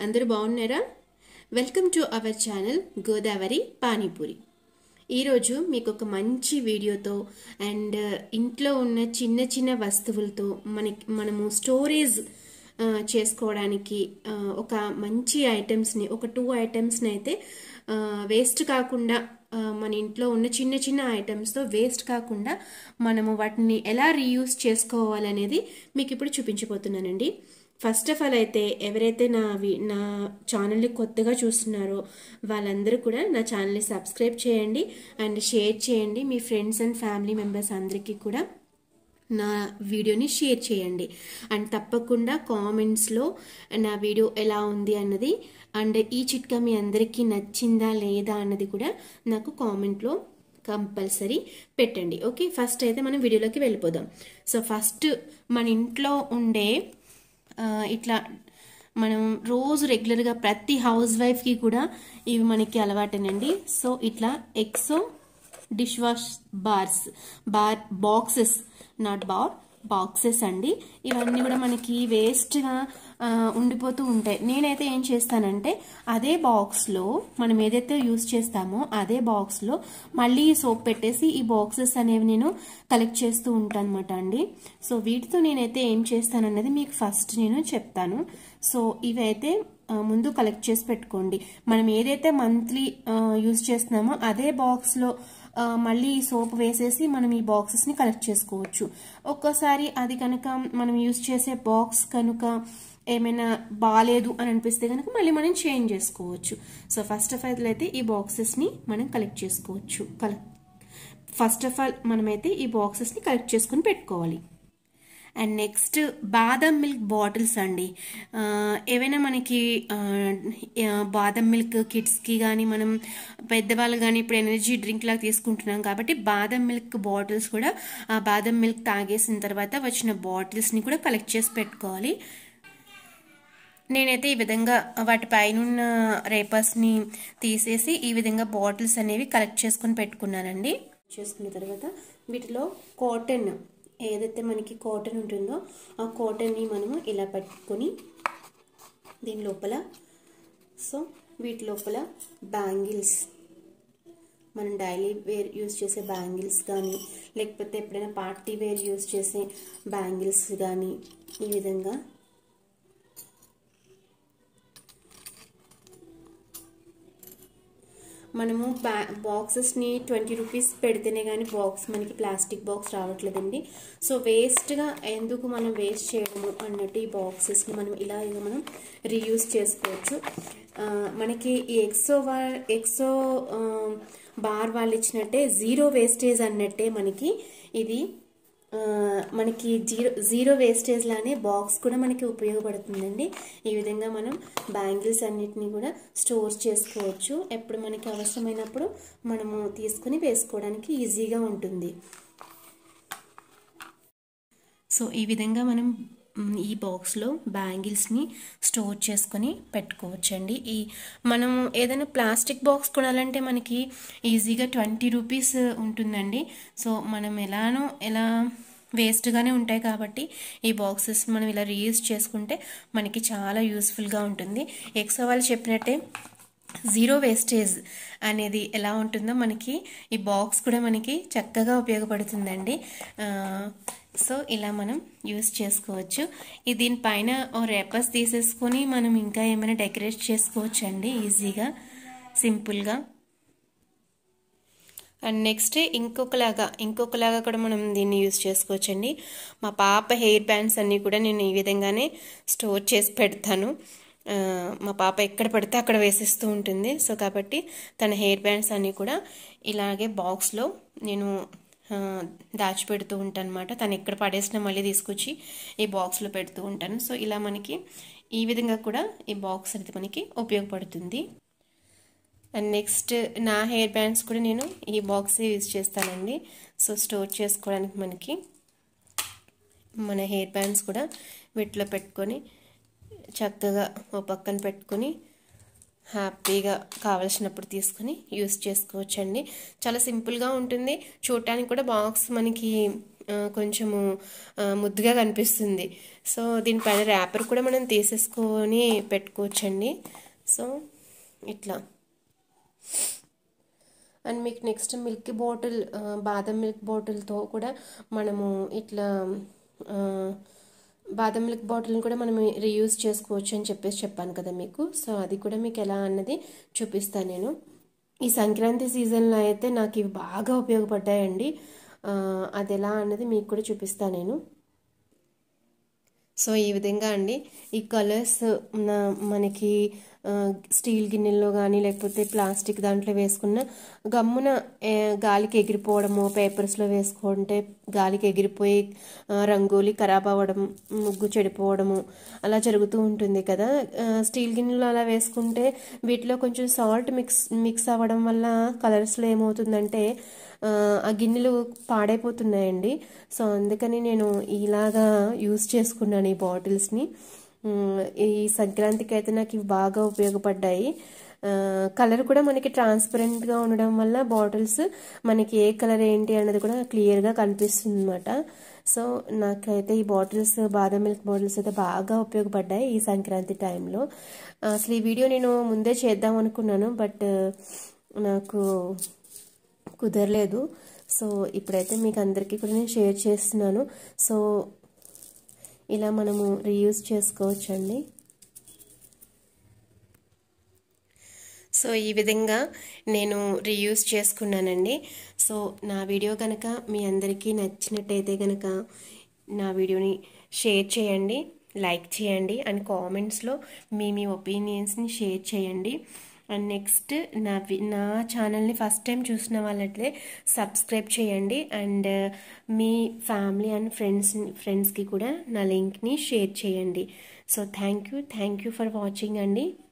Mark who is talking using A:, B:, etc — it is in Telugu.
A: అందరూ బాగున్నారా welcome to our channel Godavari Panipuri ఈరోజు మీకు ఒక మంచి వీడియోతో అండ్ ఇంట్లో ఉన్న చిన్న చిన్న వస్తువులతో మనకి మనము స్టోరేజ్ ఆ, చేసుకోవడానికి ఆ, ఒక మంచి ఐటమ్స్ని ఒక టూ ఐటమ్స్ని అయితే వేస్ట్ కాకుండా ఆ, మన ఇంట్లో ఉన్న చిన్న చిన్న ఐటమ్స్తో వేస్ట్ కాకుండా మనము వాటిని ఎలా రీయూస్ చేసుకోవాలనేది మీకు ఇప్పుడు చూపించబోతున్నానండి ఫస్ట్ ఆఫ్ ఆల్ అయితే ఎవరైతే నా వి- నా ఛానల్ని కొత్తగా చూస్తున్నారో వాళ్ళందరూ కూడా నా ఛానల్ని సబ్స్క్రైబ్ చేయండి అండ్ షేర్ చేయండి మీ ఫ్రెండ్స్ అండ్ ఫ్యామిలీ మెంబర్స్ అందరికీ కూడా నా వీడియోని షేర్ చేయండి అండ్ తప్పకుండా కామెంట్స్లో నా వీడియో ఎలా ఉంది అన్నది అండ్ ఈ చిట్కా మీ అందరికీ నచ్చిందా లేదా అన్నది కూడా నాకు కామెంట్లో కంపల్సరీ పెట్టండి ఓకే ఫస్ట్ అయితే మనం వీడియోలోకి వెళ్ళిపోదాం సో ఫస్ట్ మన ఇంట్లో ఉండే ఆ, ఇట్లా మనం రోజు రెగ్యులర్గా ప్రతి హౌస్ వైఫ్కి కూడా ఇవి మనకి అలవాటేనండి సో ఇట్లా Exo dish wash bars bar boxes not bar boxes అండి ఇవన్నీ కూడా మనకి వేస్ట్గా ఉండిపోతూ ఉంటాయి నేనైతే ఏం చేస్తానంటే అదే బాక్స్లో మనం ఏదైతే యూస్ చేస్తామో అదే బాక్స్లో మళ్ళీ సోప్ పెట్టేసి ఈ బాక్సెస్ అనేవి నేను కలెక్ట్ చేస్తూ ఉంటాను అనమాట అండి సో వీటితో నేనైతే ఏం చేస్తానన్నది మీకు ఫస్ట్ నేను చెప్తాను సో ఇవైతే ఆ, ముందు కలెక్ట్ చేసి పెట్టుకోండి మనం ఏదైతే మంత్లీ యూజ్ చేస్తున్నామో అదే బాక్స్లో ఆ, మళ్ళీ ఈ సోప్ వేసేసి మనం ఈ బాక్సెస్ని కలెక్ట్ చేసుకోవచ్చు ఒక్కోసారి అది కనుక మనం యూజ్ చేసే బాక్స్ కనుక ఏమైనా బాగాలేదు అని అనిపిస్తే కనుక మళ్ళీ మనం చేంజ్ చేసుకోవచ్చు సో ఫస్ట్ ఆఫ్ ఆల్ అయితే ఈ బాక్సెస్ని మనం కలెక్ట్ చేసుకోవచ్చు కలెక్ట్ ఫస్ట్ ఆఫ్ ఆల్ మనమైతే ఈ బాక్సెస్ని కలెక్ట్ చేసుకుని పెట్టుకోవాలి and next badam milk bottles అండి ఆ, ఏవైనా మనకి ఆ, ఆ, బాదం మిల్క్ కిడ్స్కి కానీ మనం పెద్దవాళ్ళు కానీ ఇప్పుడు ఎనర్జీ డ్రింక్ లాగా తీసుకుంటున్నాం కాబట్టి బాదం మిల్క్ బాటిల్స్ కూడా ఆ బాదం మిల్క్ తాగేసిన తర్వాత వచ్చిన బాటిల్స్ని కూడా కలెక్ట్ చేసి పెట్టుకోవాలి నేనైతే ఈ విధంగా వాటి పైన రేపర్స్ని తీసేసి ఈ విధంగా బాటిల్స్ అనేవి కలెక్ట్ చేసుకొని పెట్టుకున్నానండి చేసుకున్న తర్వాత వీటిలో కాటన్ ఏదైతే మనకి కాటన్ ఉంటుందో ఆ కాటన్ని మనము ఇలా పట్టుకొని దీని లోపల సో వీటి లోపల బ్యాంగిల్స్ మనం డైలీ వేర్ యూస్ చేసే బ్యాంగిల్స్ కానీ లేకపోతే ఎప్పుడైనా పార్టీ వేర్ యూస్ చేసే బ్యాంగిల్స్ కానీ ఈ విధంగా మనము బ్యా బాక్సెస్ని ట్వంటీ రూపీస్ పెడితేనే కానీ బాక్స్ మనకి ప్లాస్టిక్ బాక్స్ రావట్లేదండి సో వేస్ట్గా ఎందుకు మనం వేస్ట్ చేయడము అన్నట్టు ఈ బాక్సెస్ని మనం ఇలా ఇక మనం రీయూస్ చేసుకోవచ్చు ఆ, మనకి ఈ ఎక్సో వా ఎక్సో ఆ, బార్ వాళ్ళు ఇచ్చినట్టే జీరో వేస్టేజ్ అన్నట్టే మనకి ఇది ఆ, మనకి జీరో జీరో వేస్టేజ్ లానే బాక్స్ కూడా మనకి ఉపయోగపడుతుందండి ఈ విధంగా మనం బ్యాంగిల్స్ అన్నిటిని కూడా స్టోర్ చేసుకోవచ్చు ఎప్పుడు మనకి అవసరమైనప్పుడు మనము తీసుకుని వేసుకోవడానికి ఈజీగా ఉంటుంది సో ఈ విధంగా మనం మ్, ఈ బాక్స్లో బ్యాంగిల్స్ని స్టోర్ చేసుకొని పెట్టుకోవచ్చండి ఈ మనం ఏదైనా ప్లాస్టిక్ బాక్స్ కొనాలంటే మనకి ఈజీగా ట్వంటీ రూపీస్ ఉంటుందండి సో మనం ఎలానో ఎలా వేస్ట్గానే ఉంటాయి కాబట్టి ఈ బాక్సెస్ మనం ఇలా రీయూజ్ చేసుకుంటే మనకి చాలా యూస్ఫుల్గా ఉంటుంది ఎక్సో వాళ్ళు చెప్పినట్టే జీరో వేస్టేజ్ అనేది ఎలా ఉంటుందో మనకి ఈ బాక్స్ కూడా మనకి చక్కగా ఉపయోగపడుతుందండి ఆ, సో ఇలా మనం యూస్ చేసుకోవచ్చు ఈ దీనిపైన ఓ రేపర్స్ తీసేసుకొని మనం ఇంకా ఏమైనా డెకరేట్ చేసుకోవచ్చు అండి ఈజీగా సింపుల్గా అండ్ నెక్స్ట్ ఇంకొకలాగా ఇంకొకలాగా కూడా మనం దీన్ని యూస్ చేసుకోవచ్చండి మా పాప హెయిర్ బ్యాండ్స్ అన్నీ కూడా నేను ఈ విధంగానే స్టోర్ చేసి పెడతాను ఆ, మా పాప ఎక్కడ పడితే అక్కడ వేసేస్తూ ఉంటుంది సో కాబట్టి తన హెయిర్ బ్యాండ్స్ అన్నీ కూడా ఇలాగే బాక్స్లో నేను ఆ, దాచిపెడుతూ ఉంటాను అనమాట తను ఎక్కడ పడేసినా మళ్ళీ తీసుకొచ్చి ఈ బాక్స్లో పెడుతూ ఉంటాను సో ఇలా మనకి ఈ విధంగా కూడా ఈ బాక్స్ అనేది మనకి ఉపయోగపడుతుంది అండ్ నెక్స్ట్ నా హెయిర్ బ్యాండ్స్ కూడా నేను ఈ బాక్సే యూజ్ చేస్తానండి సో స్టోర్ చేసుకోవడానికి మనకి మన హెయిర్ బ్యాండ్స్ కూడా వీటిలో పెట్టుకొని చక్కగా ఓ పక్కన పెట్టుకొని హ్యాపీగా కావలసినప్పుడు తీసుకొని యూస్ చేసుకోవచ్చండి చాలా సింపుల్గా ఉంటుంది చూడటానికి కూడా బాక్స్ మనకి ఆ, కొంచెము ఆ, ముద్దుగా కనిపిస్తుంది సో దీనిపైన ర్యాపర్ కూడా మనం తీసేసుకొని పెట్టుకోవచ్చండి సో ఇట్లా అండ్ మీకు నెక్స్ట్ మిల్క్ బాటిల్ ఆ, బాదం మిల్క్ బాటిల్తో కూడా మనము ఇట్లా ఆ, బాదం మిల్క్ బాటిల్ని కూడా మనం రీయూజ్ చేసుకోవచ్చు అని చెప్పేసి చెప్పాను కదా మీకు సో అది కూడా మీకు ఎలా అన్నది చూపిస్తాను నేను ఈ సంక్రాంతి సీజన్లో అయితే నాకు ఇవి బాగా ఉపయోగపడ్డాయండి ఆ, అది ఎలా అన్నది మీకు కూడా చూపిస్తాను నేను సో ఈ విధంగా అండి ఈ కలర్స్ మనకి ఆ, స్టీల్ గిన్నెల్లో కానీ లేకపోతే ప్లాస్టిక్ దాంట్లో వేసుకున్న గమ్మున ఏ, గాలికి ఎగిరిపోవడము పేపర్స్లో వేసుకుంటే గాలికి ఎగిరిపోయి ఆ, రంగోలి ఖరాబ్ అవ్వడం ముగ్గు చెడిపోవడము అలా జరుగుతూ ఉంటుంది కదా ఆ, స్టీల్ గిన్నెలో అలా వేసుకుంటే వీటిలో కొంచెం సాల్ట్ మిక్స్ మిక్స్ అవ్వడం వల్ల కలర్స్లో ఏమవుతుందంటే ఆ, ఆ గిన్నెలు పాడైపోతున్నాయండి సో అందుకని నేను ఇలాగా యూస్ చేసుకున్నాను ఈ బాటిల్స్ని ఉమ్, ఈ సంక్రాంతికి అయితే నాకు ఇవి బాగా ఉపయోగపడ్డాయి కలర్ కూడా మనకి ట్రాన్స్పరెంట్గా ఉండడం వల్ల బాటిల్స్ మనకి ఏ కలర్ ఏంటి అన్నది కూడా క్లియర్గా కనిపిస్తుంది అనమాట సో నాకైతే ఈ బాటిల్స్ బాదం మిల్క్ బాటిల్స్ అయితే బాగా ఉపయోగపడ్డాయి ఈ సంక్రాంతి టైంలో అసలు ఈ వీడియో నేను ముందే చేద్దాం అనుకున్నాను బట్ నాకు కుదరలేదు సో ఇప్పుడైతే మీకు అందరికీ కూడా నేను షేర్ చేస్తున్నాను సో ఇలా మనము రీయూజ్ చేసుకోవచ్చండి సో ఈ విధంగా నేను రీయూజ్ చేసుకున్నానండి సో నా వీడియో కనుక మీ అందరికీ నచ్చినట్టయితే కనుక నా వీడియోని షేర్ చేయండి లైక్ చేయండి అండ్ కామెంట్స్లో మీ మీ ఒపీనియన్స్ని షేర్ చేయండి అండ్ నెక్స్ట్ నా వి- నా ఛానల్ని ఫస్ట్ టైం చూసిన వాళ్ళట్లే సబ్స్క్రైబ్ చేయండి అండ్ మీ ఫ్యామిలీ అండ్ ఫ్రెండ్స్ ఫ్రెండ్స్కి కూడా నా లింక్ని షేర్ చేయండి so thank you thank you for watching అండి